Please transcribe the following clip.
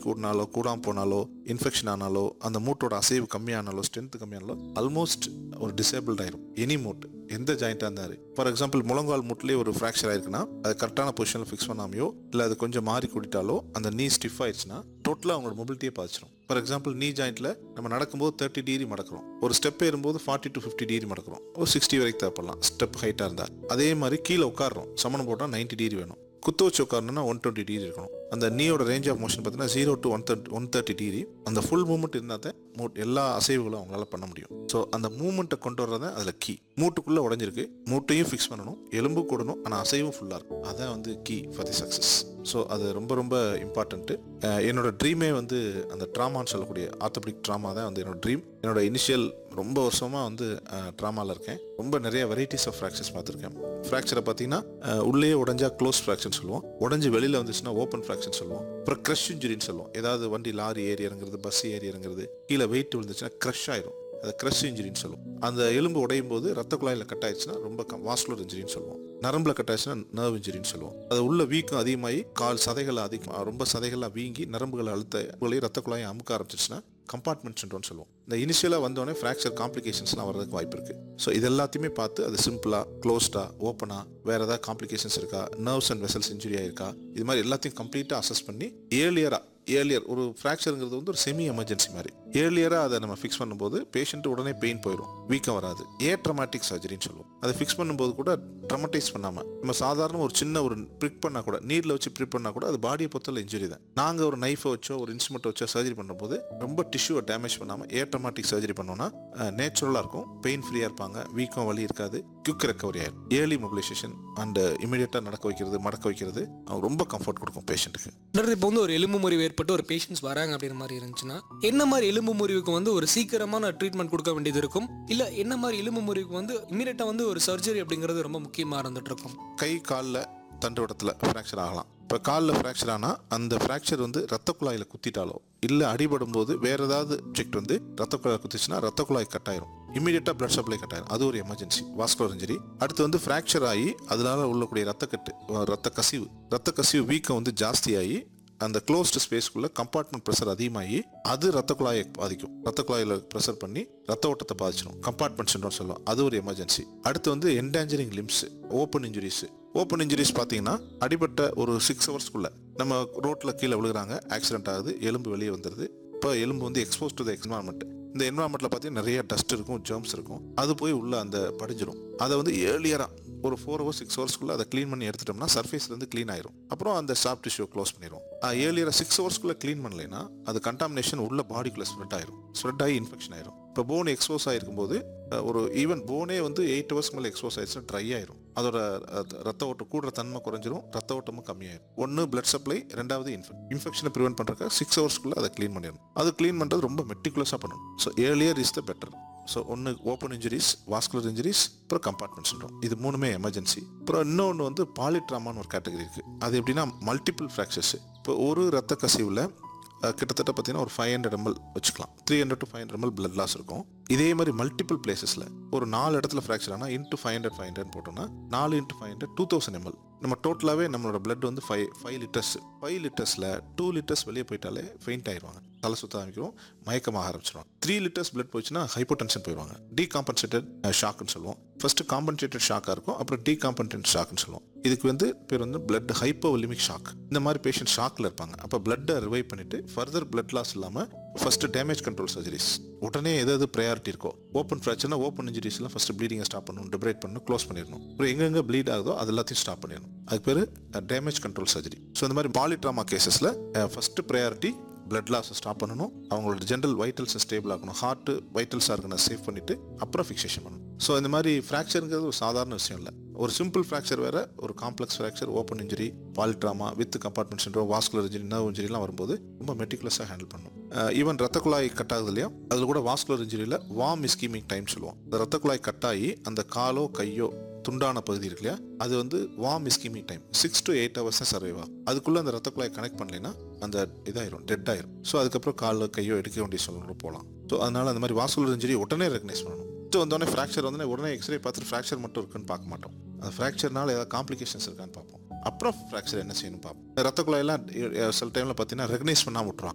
கூடினாலோ கூடாம போனாலோ இன்ஃபெக்ஷன் ஆனாலோ அந்த மூட்டோட அசைவு கம்மியானாலோ ஸ்ட்ரென்த் கம்மியானாலோ ஆல்மோஸ்ட் ஒரு டிசேபிள்ட் ஆயிரும் எனி மூட் எந்த ஜாயிண்டாக இருந்தாரு ஃபார் எக்ஸாம்பிள் முழங்கால் மூட்டிலே ஒரு ஃப்ராக்சர் ஆயிருக்குன்னா அது கரெக்டான பொசிஷனில் ஃபிக்ஸ் பண்ணாமையோ இல்லை அது கொஞ்சம் மாறி கூட்டிட்டாலோ அந்த நீ ஸ்டிஃப் ஆயிடுச்சுன்னா டோட்டலாக அவங்களோட மொபிலிட்டியே பாதிச்சிடும் ஃபார் எக்ஸாம்பிள் நீ ஜாயிண்ட்ல நம்ம நடக்கும்போது தேர்ட்டி டிகிரி மடக்கிறோம் ஒரு ஸ்டெப் ஏறும்போது ஃபார்ட்டி டு ஃபிஃப்டி டிகிரி மடக்கிறோம் ஒரு சிக்ஸ்டி வரைக்கும் தேவைப்படலாம் ஸ்டெப் ஹைட்டாக இருந்தால் அதே மாதிரி கீழே உட்காடுறோம் சமணம் போட்டால் 90 டிகிரி வேணும் குத்து வச்சு உட்காரணும்னா ஒன் டுவெண்ட்டி டிகிரி இருக்கணும் அந்த நீயோட ரேஞ்ச் ஆஃப் மோஷன் பார்த்தீங்கன்னா zero to one thirty one thirty degree அந்த ஃபுல் மூவ்மெண்ட் இருந்தால் தான் மூ- எல்லா அசைவுகளும் அவங்களால பண்ண முடியும் ஸோ அந்த மூவ்மெண்ட்டை கொண்டு வர்றது அதில் கீ மூட்டுக்குள்ளே உடஞ்சிருக்கு மூட்டையும் ஃபிக்ஸ் பண்ணணும் எலும்பு கூடணும் ஆனால் அசைவும் ஃபுல்லாக இருக்கும் அதான் வந்து key for the success so அது ரொம்ப ரொம்ப இம்பார்ட்டன்ட்டு என்னோட ட்ரீமே வந்து அந்த ட்ராமான்னு சொல்லக்கூடிய ஆர்த்தோபிக் ட்ராமா தான் வந்து என்னோட ட்ரீம் என்னோட இனிஷியல் ரொம்ப வருஷமாக வந்து ட்ராமாவில் இருக்கேன் ரொம்ப நிறைய வெரைட்டிஸ் ஆஃப் ஃப்ராக்சர்ஸ் பார்த்துருக்கேன் ஃப்ராக்சரை பார்த்தீங்கன்னா அஹ், உள்ளே உடஞ்சா க்ளோஸ் ஃப்ராக்சர்னு சொல்லுவோம் உடஞ்சி வெளியில் வந்துச்சுன்னா ஓப்பன் ஃப்ராக்சர் சொல்லுவோம் அப்புறம் க்ரஷ் இன்ஜுரின்னு சொல்லுவோம் ஏதாவது வண்டி லாரி ஏறி இறங்குறது பஸ் ஏறி இறங்குறது கீழே வெயிட் விழுந்துச்சுன்னா க்ரஷ் ஆயிரும் அதை க்ரஷ் இன்ஜுரின்னு சொல்லுவோம் அந்த எலும்பு உடையும் போது ரத்த குழாயில் கட் ஆயிடுச்சுன்னா ரொம்ப வாஸ்குலர் இன்ஜுரின்னு சொல்லுவோம் நரம்புல கட் ஆயிடுச்சுன்னா நர்வ் இன்ஜுரின்னு சொல்லுவோம் அது உள்ள வீக்கம் அதிகமாகி கால் சதைகள் அதிகம் ரொம்ப சதைகள்லாம் வீங்கி நரம்புகளை அழுத்த உங்களையும் ரத்த குழாயை அமுக்க ஆரம்பிச்சிச்சுன்னா கம்பார்ட்மெண்ட் சின்ரோன்னு சொல்லுவோம் இந்த இனிஷியலாக வந்தோடனே ஃப்ராக்சர் காம்ப்ளிகேஷன்ஸ்லாம் வரதுக்கு வாய்ப்பு இருக்கு ஸோ இது எல்லாத்தையுமே பார்த்து அது சிம்பிளா க்ளோஸ்டா ஓப்பனா வேற ஏதாவது காம்ப்ளிகேஷன்ஸ் இருக்கா நர்வ்ஸ் அண்ட் வெசல்ஸ் இன்ஜுரி ஆயிருக்கா இது மாதிரி எல்லாத்தையும் கம்ப்ளீட்டாக அசஸ் பண்ணி ஏர்லியரா ஏர்லியர் ஒரு ஃப்ராக்சருங்கிறது வந்து ஒரு செமி எமர்ஜென்சி மாதிரி ஏர்லியராக அதை நம்ம ஃபிக்ஸ் பண்ணும்போது பேஷண்ட் உடனே பெயின் போயிடும் வீக்கம் வராது ஏ ட்ரமாட்டிக் சர்ஜரின்னு சொல்லுவோம் அதை ஃபிக்ஸ் பண்ணும்போது கூட ட்ரமடைஸ் பண்ணாமல் நம்ம சாதாரண ஒரு சின்ன ஒரு ப்ரிக் பண்ணால் கூட நீரில் வச்சு ப்ரிக் பண்ணால் கூட அது பாடியை பொறுத்தவரை இன்ஜுரி தான் நாங்கள் ஒரு நைஃபை வச்சோ ஒரு இன்ஸ்ட்ருமெண்ட் வச்சோ சர்ஜரி பண்ணும்போது ரொம்ப டிஷ்யூவை டேமேஜ் பண்ணாமல் ஏ ட்ரமாட்டிக் சர்ஜரி பண்ணோம்னா நேச்சுரலாக இருக்கும் பெயின் ஃப்ரீயாக இருப்பாங்க வீக்கம் வலி இருக்காது குயிக் ரெக்கவரி ஆயிடும் ஏர்லி மொபிலைசேஷன் அண்ட் இமீடியட்டாக நடக்க வைக்கிறது மடக்க வைக்கிறது அவங்க ரொம்ப கம்ஃபர்ட் கொடுக்கும் பேஷண்ட்டுக்கு டாக்டர் இப்போ வந்து ஒரு எலும்பு முறிவு ஏற்பட்டு ஒரு பேஷண்ட்ஸ் வராங்க அப்படின்ற மாதிரி இருந்துச்சுன்னா என்ன மாதிரி எலும்பு முறிவுக்கு வந்து ஒரு சீக்கிரமான ட்ரீட்மெண்ட் கொடுக்க வேண்டியது இருக்கும் இல்ல என்ன மாதிரி எலும்பு முறிவுக்கு வந்து இமீடியட்டா வந்து ஒரு சர்ஜரி அப்படிங்கிறது ரொம்ப முக்கியமா இருந்துட்டு இருக்கும் கை காலில் தண்டுவடத்தில் ஃப்ராக்சர் ஆகலாம் இப்போ காலில் ஃப்ராக்சர் ஆனால் அந்த ஃப்ராக்சர் வந்து ரத்த குழாயில் குத்திட்டாலோ இல்லை அடிபடும் போது வேற ஏதாவது செக் வந்து ரத்த குழாய் குத்திச்சுன்னா ரத்த குழாய் கட் ஆயிரும் இமீடியட்டாக பிளட் சப்ளை கட் ஆயிரும் அது ஒரு எமர்ஜென்சி வாஸ்குலர் இன்ஜுரி அடுத்து வந்து ஃப்ராக்சர் ஆகி அதனால உள்ளக்கூடிய ரத்தக்கட்டு அஹ் ரத்த கசிவு ரத்த கசிவு வீக்கம் வந்து ஜாஸ்தியாகி அந்த க்ளோஸ்டு ஸ்பேஸ்க்குள்ள கம்பார்ட்மெண்ட் ப்ரெஷர் அதிகமாகி அது ரத்த குழாயை பாதிக்கும் ரத்த குழாயில் ப்ரெஷர் பண்ணி ரத்த ஓட்டத்தை பாதிச்சிடும் கம்பார்ட்மெண்ட் சின்ரோம் சொல்லுவோம் அது ஒரு எமர்ஜென்சி அடுத்து வந்து endangering limbs open injuries open injuries பார்த்தீங்கன்னா அடிபட்ட ஒரு சிக்ஸ் ஹவர்ஸ்க்குள்ள நம்ம ரோட்டில் கீழே விழுகிறாங்க ஆக்சிடென்ட் ஆகுது எலும்பு வெளியே வந்துடுது இப்போ எலும்பு வந்து எக்ஸ்போஸ் டு த என்வாரன்மெண்ட் இந்த என்வாரன்மெண்ட்ல பார்த்தீங்கன்னா நிறைய டஸ்ட் இருக்கும் ஜெர்ம்ஸ் இருக்கும் அது போய் உள்ள அந்த படிஞ்சிரும் அதை வந்து ஏர்லியராக ஒரு ஃபோர் ஹவர்ஸ் சிக்ஸ் ஹவர்ஸ்க்குள்ள அதை க்ளீன் பண்ணி எடுத்துட்டோம்னா சர்ஃபேஸ்ல இருந்து க்ளீன் ஆயிரும் அப்புறம் அந்த சாஃப்ட் டிஷ்யூ க்ளோஸ் பண்ணிடும் ஏர்லியரா சிக்ஸ் ஹவர்ஸ்க்குள்ள க்ளீன் பண்ணலைன்னா அது கண்டாமினேஷன் உள்ள பாடிக்குள்ள ஸ்ப்ரெட் ஆயிரும் ஸ்ப்ரெட் ஆகி இன்ஃபெக்ஷன் ஆயிரும் இப்போ போன் எக்ஸ்போஸ் ஆயிருக்கும் போது அஹ், ஒரு ஈவன் போனே வந்து எயிட் ஹவர்ஸ் மேலே எக்ஸ்போஸ் ஆயிடுச்சுன்னா ட்ரை ஆயிரும் அதோட அஹ், ரத்த ஓட்டம் கூடுற தன்மை குறைஞ்சிரும் ரத்த ஓட்டமும் கம்மியாயிரும் ஒன்று பிளட் சப்ளை ரெண்டாவது இன்ஃபெக்ட் இன்ஃபெக்ஷனை ப்ரிவென்ட் பண்ணுறதுக்கு சிக்ஸ் ஹவர்ஸ்க்குள்ள அதை க்ளீன் பண்ணிடணும் அது க்ளீன் பண்ணுறது ரொம்ப மெட்டிகுலஸாக பண்ணணும் so earlier is the better so ஒன்று ஓப்பன் இன்ஜுரிஸ் வாஸ்குலர் இன்ஜுரிஸ் அப்புறம் கம்பார்ட்மெண்ட் சின்ரோம் இது மூணுமே எமர்ஜென்சி அப்புறம் இன்னொன்று வந்து பாலிட்ராமான்னு ஒரு கேட்டகரி இருக்குது அது எப்படின்னா மல்டிபிள் ஃப்ராக்சர்ஸ் இப்போ ஒரு ரத்த கசிவில் அஹ், கிட்டத்தட்ட பார்த்தீங்கன்னா ஒரு ஃபைவ் ஹண்ட்ரட் எம்எல் வச்சுக்கலாம் three hundred to five hundred ML blood loss இருக்கும் இதே மாதிரி மல்டிபிள் பிளேசஸில் ஒரு நாலு இடத்துல ஃப்ராக்சர் ஆனால் into five hundred five hundred போட்டோம்னா நாலு into five hundred two thousand ML நம்ம டோட்டலாகவே நம்மளோட blood வந்து ஃபைவ் ஃபைவ் லிட்டர்ஸ் ஃபைவ் லிட்டர்ஸில் டூ லிட்டர்ஸ் வெளியே போயிட்டாலே ஃபெயிண்ட் ஆயிடுவாங்க தலை சுத்த ஆரம்பிக்கிறோம் மயக்கமாக ஆரம்பிச்சிருவாங்க த்ரீ லிட்டர்ஸ் blood போச்சுன்னா ஹைப்போடென்ஷன் போயிடுவாங்க டீகாம்பன்சேட்டட் ஷாக்னு சொல்லுவோம் ஃபர்ஸ்ட் காம்பன்சேட்டட் ஷாக்காக இருக்கும் அப்புறம் டீகாம்பன்சேட் ஷாக்னு சொல்லுவோம் இதுக்கு வந்து பேர் வந்து பிளட் ஹைப்போலிமிக் ஷாக் இந்த மாதிரி பேஷண்ட் ஷாக்ல இருப்பாங்க அப்போ பிளட்டை ரிவைவ் பண்ணிட்டு ஃபர்தர் பிளட் லாஸ் இல்லாமல் ஃபர்ஸ்ட் டேமேஜ் கண்ட்ரோல் சர்ஜரிஸ் உடனே எது எது ப்ரையாரிட்டி இருக்கோ ஓப்பன் ஃப்ராக்சர்னா ஓப்பன் இன்ஜுரிஸ்லாம் ஃபர்ஸ்ட் ப்ளீடிங்கை ஸ்டாப் பண்ணணும் டிப்ரேட் பண்ணணும் க்ளோஸ் பண்ணிடணும் அப்புறம் எங்கெங்க ப்ளீட் ஆகுதோ அது எல்லாத்தையும் ஸ்டாப் பண்ணிடணும் அதுக்கு பேர் டேமேஜ் கண்ட்ரோல் சர்ஜரி ஸோ இந்த மாதிரி பாலிட்ராமா கேசஸில் ஃபர்ஸ்ட் ப்ரையாரிட்டி பிளட் லாஸை ஸ்டாப் பண்ணணும் அவங்களோட ஜென்ரல் வைட்டல்ஸை ஸ்டேபிள் ஆக்கணும் ஹார்ட் வைட்டல்ஸாக இருக்குன்னு சேவ் பண்ணிட்டு அப்புறம் ஃபிக்சேஷன் பண்ணணும் ஸோ இந்த மாதிரி ஃப்ராக்சருங்கிறது ஒரு சாதாரண விஷயம் இல்லை ஒரு சிம்பிள் ஃப்ராக்சர் வேற ஒரு complex fracture open injury polytrauma with compartment syndrome vascular injury nerve இன்ஜுரிலாம் வரும்போது ரொம்ப மெட்டிகுலஸாக ஹேண்டில் பண்ணணும் ஈவன் ரத்த குழாய் கட் ஆகுது இல்லையா அதில் கூட வாஸ்குலர் இன்ஜுரியில் வாம் இஸ்கீமிங் டைம் சொல்லுவோம் இந்த ரத்த குழாய் கட் ஆகி அந்த காலோ கையோ துண்டான பகுதி இருக்கு இல்லையா அது வந்து warm ischemic time six to eight hours தான் சர்வைவ் ஆகும் அதுக்குள்ள அந்த ரத்த குழாய் கனெக்ட் பண்ணலைன்னா அந்த இதாயிரும் டெட் ஆயிரும் ஸோ அதுக்கப்புறம் காலோ கையோ எடுக்க வேண்டிய சூழ்நிலை போகலாம் ஸோ அதனால அந்த மாதிரி வாஸ்குலர் இன்ஜுரி உடனே ரெகனைஸ் பண்ணணும் ஃபஸ்ட்டு வந்தோடனே ஃப்ராக்சர் வந்தோடனே உடனே எக்ஸ்ரே பார்த்துட்டு ஃப்ராக்சர் மட்டும் இருக்குன்னு பார்க்க மாட்டோம் அந்த ஃப்ராக்சர்னால ஏதாவது காம்ப்ளிகேஷன்ஸ் இருக்கான்னு பார்ப்போம் அப்புறம் ஃப்ராக்சர் என்ன செய்யணும் பார்ப்போம் ரத்த குழாயெல்லாம் சில டைமில் பார்த்தீங்கன்னா ரெகனைஸ் பண்ணாமல் விட்டுருவாங்க